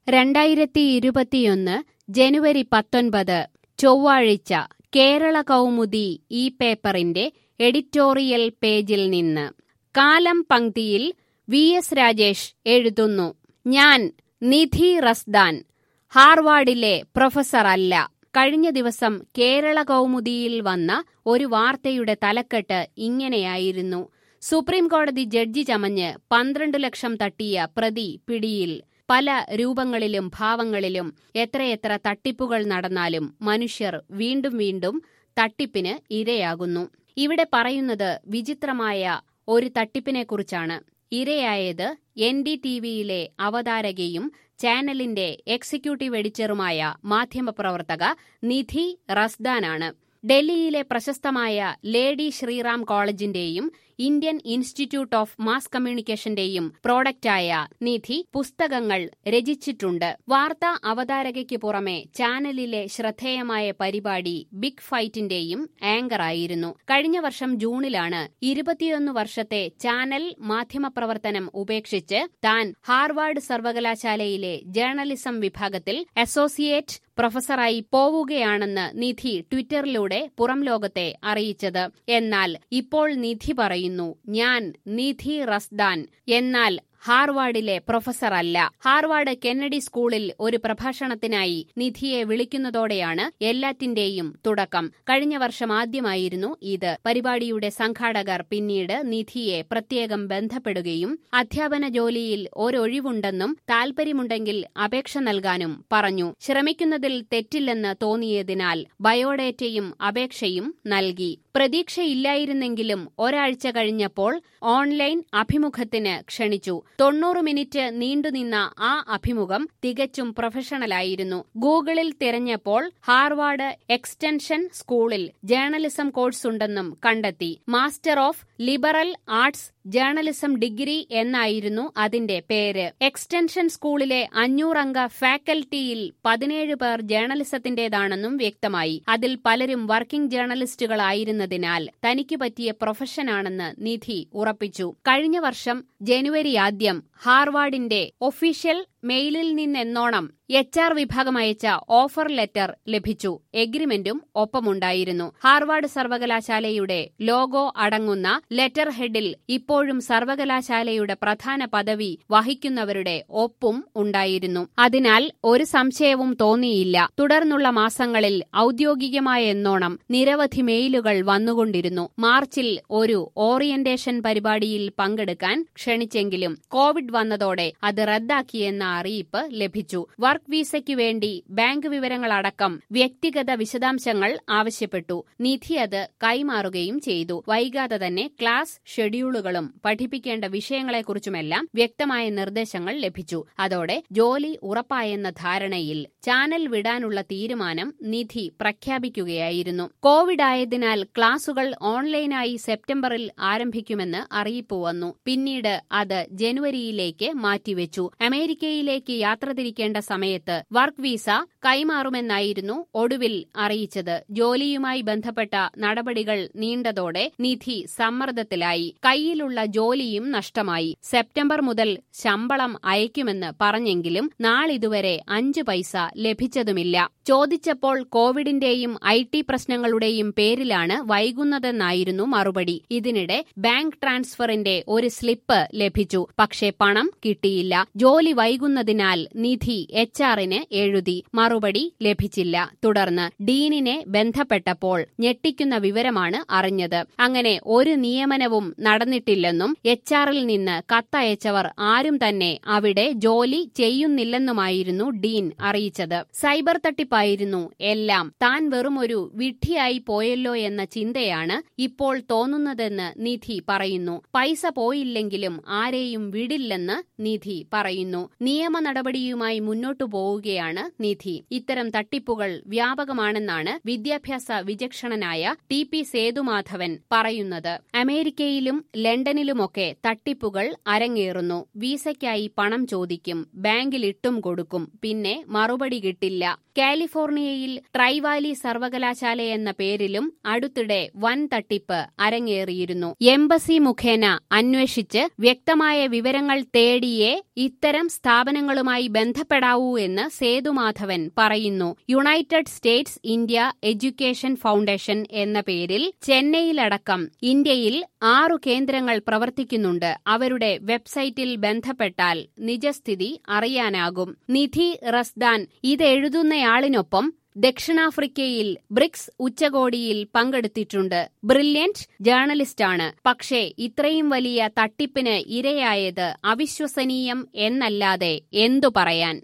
രണ്ടായിരത്തി ഇരുപത്തിയൊന്ന് ജനുവരി പത്തൊൻപത് ചൊവ്വാഴ്ച കേരള കൗമുദി ഈ പേപ്പറിന്റെ എഡിറ്റോറിയൽ പേജിൽ നിന്ന് കാലം പങ്ക്തിയിൽ വി എസ് രാജേഷ് എഴുതുന്നു ഞാൻ നിധി റസ്ദാൻ ഹാർവാർഡിലെ പ്രൊഫസറല്ല കഴിഞ്ഞ ദിവസം കേരള കൗമുദിയിൽ വന്ന ഒരു വാർത്തയുടെ തലക്കെട്ട് ഇങ്ങനെയായിരുന്നു സുപ്രീം കോടതി ജഡ്ജി ചമഞ്ഞ് പന്ത്രണ്ട് ലക്ഷം തട്ടിയ പ്രതി പിടിയിൽ പല രൂപങ്ങളിലും ഭാവങ്ങളിലും എത്രയെത്ര തട്ടിപ്പുകൾ നടന്നാലും മനുഷ്യർ വീണ്ടും വീണ്ടും തട്ടിപ്പിന് ഇരയാകുന്നു ഇവിടെ പറയുന്നത് വിചിത്രമായ ഒരു തട്ടിപ്പിനെക്കുറിച്ചാണ് ഇരയായത് എൻ ഡി ടി വിയിലെ അവതാരകയും ചാനലിന്റെ എക്സിക്യൂട്ടീവ് എഡിറ്ററുമായ മാധ്യമപ്രവർത്തക നിധി റസ്ദാനാണ് ഡൽഹിയിലെ പ്രശസ്തമായ ലേഡി ശ്രീറാം കോളേജിന്റെയും ഇന്ത്യൻ ഇൻസ്റ്റിറ്റ്യൂട്ട് ഓഫ് മാസ് കമ്മ്യൂണിക്കേഷന്റെയും പ്രോഡക്റ്റായ നിധി പുസ്തകങ്ങൾ രചിച്ചിട്ടുണ്ട് വാർത്താ അവതാരകയ്ക്ക് പുറമെ ചാനലിലെ ശ്രദ്ധേയമായ പരിപാടി ബിഗ് ഫൈറ്റിന്റെയും ആങ്കറായിരുന്നു കഴിഞ്ഞ വർഷം ജൂണിലാണ് ഇരുപത്തിയൊന്ന് വർഷത്തെ ചാനൽ മാധ്യമപ്രവർത്തനം ഉപേക്ഷിച്ച് താൻ ഹാർവാർഡ് സർവകലാശാലയിലെ ജേർണലിസം വിഭാഗത്തിൽ അസോസിയേറ്റ് പ്രൊഫസറായി പോവുകയാണെന്ന് നിധി ട്വിറ്ററിലൂടെ പുറം ലോകത്തെ അറിയിച്ചത് എന്നാൽ ഇപ്പോൾ നിധി പറയുന്നു ഞാൻ നിധി റസ്ദാൻ എന്നാൽ ഹാർവാർഡിലെ പ്രൊഫസറല്ല ഹാർവാർഡ് കെന്നഡി സ്കൂളിൽ ഒരു പ്രഭാഷണത്തിനായി നിധിയെ വിളിക്കുന്നതോടെയാണ് എല്ലാറ്റിന്റെയും തുടക്കം കഴിഞ്ഞ വർഷം ആദ്യമായിരുന്നു ഇത് പരിപാടിയുടെ സംഘാടകർ പിന്നീട് നിധിയെ പ്രത്യേകം ബന്ധപ്പെടുകയും അധ്യാപന ജോലിയിൽ ഒരൊഴിവുണ്ടെന്നും താൽപര്യമുണ്ടെങ്കിൽ അപേക്ഷ നൽകാനും പറഞ്ഞു ശ്രമിക്കുന്നതിൽ തെറ്റില്ലെന്ന് തോന്നിയതിനാൽ ബയോഡേറ്റയും അപേക്ഷയും നൽകി പ്രതീക്ഷയില്ലായിരുന്നെങ്കിലും ഒരാഴ്ച കഴിഞ്ഞപ്പോൾ ഓൺലൈൻ അഭിമുഖത്തിന് ക്ഷണിച്ചു തൊണ്ണൂറ് മിനിറ്റ് നീണ്ടുനിന്ന ആ അഭിമുഖം തികച്ചും പ്രൊഫഷണലായിരുന്നു ഗൂഗിളിൽ തിരഞ്ഞപ്പോൾ ഹാർവാർഡ് എക്സ്റ്റൻഷൻ സ്കൂളിൽ ജേർണലിസം കോഴ്സ് ഉണ്ടെന്നും കണ്ടെത്തി master of liberal arts journalism degree എന്നായിരുന്നു അതിന്റെ പേര് എക്സ്റ്റൻഷൻ സ്കൂളിലെ അഞ്ഞൂറംഗ ഫാക്കൽറ്റിയിൽ പതിനേഴ് പേർ ജേർണലിസത്തിന്റേതാണെന്നും വ്യക്തമായി അതിൽ പലരും വർക്കിംഗ് ജേർണലിസ്റ്റുകളായിരുന്നതിനാൽ തനിക്ക് പറ്റിയ പ്രൊഫഷനാണെന്ന് നിധി ഉറപ്പിച്ചു കഴിഞ്ഞ വർഷം ജനുവരി ആദ്യം ഹാർവാർഡിന്റെ ഒഫീഷ്യൽ മെയിലിൽ നിന്നെന്നോണം എച്ച് ആർ വിഭാഗം അയച്ച ഓഫർ ലെറ്റർ ലഭിച്ചു എഗ്രിമെന്റും ഒപ്പമുണ്ടായിരുന്നു ഹാർവാർഡ് സർവകലാശാലയുടെ ലോഗോ അടങ്ങുന്ന ലെറ്റർ ഹെഡിൽ ഇപ്പോഴും സർവകലാശാലയുടെ പ്രധാന പദവി വഹിക്കുന്നവരുടെ ഒപ്പും ഉണ്ടായിരുന്നു അതിനാൽ ഒരു സംശയവും തോന്നിയില്ല തുടർന്നുള്ള മാസങ്ങളിൽ ഔദ്യോഗികമായ എന്നോണം നിരവധി മെയിലുകൾ വന്നുകൊണ്ടിരുന്നു മാർച്ചിൽ ഒരു ഓറിയന്റേഷൻ പരിപാടിയിൽ പങ്കെടുക്കാൻ ക്ഷണിച്ചെങ്കിലും കോവിഡ് വന്നതോടെ അത് റദ്ദാക്കിയെന്ന അറിയിപ്പ് ലഭിച്ചു വർക്ക് വിസയ്ക്കു വേണ്ടി ബാങ്ക് വിവരങ്ങളടക്കം വ്യക്തിഗത വിശദാംശങ്ങൾ ആവശ്യപ്പെട്ടു നിധി അത് കൈമാറുകയും ചെയ്തു വൈകാതെ തന്നെ ക്ലാസ് ഷെഡ്യൂളുകളും പഠിപ്പിക്കേണ്ട വിഷയങ്ങളെക്കുറിച്ചുമെല്ലാം വ്യക്തമായ നിർദ്ദേശങ്ങൾ ലഭിച്ചു അതോടെ ജോലി ഉറപ്പായെന്ന ധാരണയിൽ ചാനൽ വിടാനുള്ള തീരുമാനം നിധി പ്രഖ്യാപിക്കുകയായിരുന്നു കോവിഡ് ആയതിനാൽ ക്ലാസുകൾ ഓൺലൈനായി സെപ്റ്റംബറിൽ ആരംഭിക്കുമെന്ന് അറിയിപ്പ് വന്നു പിന്നീട് അത് ജനുവരിയിലേക്ക് മാറ്റിവെച്ചു അമേരിക്കയിലേക്ക് യാത്ര തിരിക്കേണ്ട സമയത്ത് വർക്ക് വിസ കൈമാറുമെന്നായിരുന്നു ഒടുവിൽ അറിയിച്ചത് ജോലിയുമായി ബന്ധപ്പെട്ട നടപടികൾ നീണ്ടതോടെ നിധി സമ്മർദ്ദത്തിലായി കയ്യിലുള്ള ജോലിയും നഷ്ടമായി സെപ്റ്റംബർ മുതൽ ശമ്പളം അയക്കുമെന്ന് പറഞ്ഞെങ്കിലും നാളിതുവരെ അഞ്ചു പൈസ ലഭിച്ചതുമില്ല ചോദിച്ചപ്പോൾ കോവിഡിന്റെയും ഐ ടി പ്രശ്നങ്ങളുടെയും പേരിലാണ് വൈകുന്നതെന്നായിരുന്നു മറുപടി ഇതിനിടെ ബാങ്ക് ട്രാൻസ്ഫറിന്റെ ഒരു സ്ലിപ്പ് ലഭിച്ചു പക്ഷേ പണം കിട്ടിയില്ല ജോലി വൈകുന്നതിനാൽ നിധി എച്ച് ആറിന് എഴുതി മറുപടി ലഭിച്ചില്ല തുടർന്ന് ഡീനിനെ ബന്ധപ്പെട്ടപ്പോൾ ഞെട്ടിക്കുന്ന വിവരമാണ് അറിഞ്ഞത് അങ്ങനെ ഒരു നിയമനവും നടന്നിട്ടില്ലെന്നും എച്ച് ആറിൽ നിന്ന് കത്തയച്ചവർ ആരും തന്നെ അവിടെ ജോലി ചെയ്യുന്നില്ലെന്നുമായിരുന്നു ഡീൻ അറിയിച്ചത് സൈബർ തട്ടിപ്പായിരുന്നു എല്ലാം താൻ വെറും ഒരു വിഡ്ഢിയായി പോയല്ലോ എന്ന ചിന്തയാണ് ഇപ്പോൾ തോന്നുന്നതെന്ന് നിധി പറയുന്നു പൈസ പോയില്ലെങ്കിലും ആരെയും വിടില്ലെന്ന് നിധി പറയുന്നു നിയമ നടപടിയുമായി മുന്നോട്ടു പോവുകയാണ് നിധി ഇത്തരം തട്ടിപ്പുകൾ വ്യാപകമാണെന്നാണ് വിദ്യാഭ്യാസ വിചക്ഷണനായ ടി പി സേതുമാധവൻ പറയുന്നത് അമേരിക്കയിലും ലണ്ടനിലുമൊക്കെ തട്ടിപ്പുകൾ അരങ്ങേറുന്നു വീസയ്ക്കായി പണം ചോദിക്കും ബാങ്കിൽ ഇട്ടും കൊടുക്കും പിന്നെ മറുപടി കിട്ടില്ല കാലിഫോർണിയയിൽ ട്രൈവാലി സർവകലാശാല എന്ന പേരിലും അടുത്തിടെ വൻ തട്ടിപ്പ് അരങ്ങേറിയിരുന്നു എംബസി മുഖേന അന്വേഷിച്ച് വ്യക്തമായ വിവരങ്ങൾ തേടിയേ ഇത്തരം സ്ഥാപന സ്ഥാപനങ്ങളുമായി ബന്ധപ്പെടാവൂ എന്ന് സേതുമാധവൻ പറയുന്നു United States India education foundation എന്ന പേരിൽ ചെന്നൈയിലടക്കം ഇന്ത്യയിൽ ആറു കേന്ദ്രങ്ങൾ പ്രവർത്തിക്കുന്നുണ്ട് അവരുടെ വെബ്സൈറ്റിൽ ബന്ധപ്പെട്ടാൽ നിജസ്ഥിതി അറിയാനാകും നിധി റസ്ദാൻ ഇതെഴുതുന്നയാളിനൊപ്പം ദക്ഷിണാഫ്രിക്കയിൽ ബ്രിക്സ് ഉച്ചകോടിയിൽ പങ്കെടുത്തിട്ടുണ്ട് ബ്രില്യന്റ് ജേർണലിസ്റ്റാണ് പക്ഷേ ഇത്രയും വലിയ തട്ടിപ്പിന് ഇരയായത് അവിശ്വസനീയം എന്നല്ലാതെ എന്തു പറയാൻ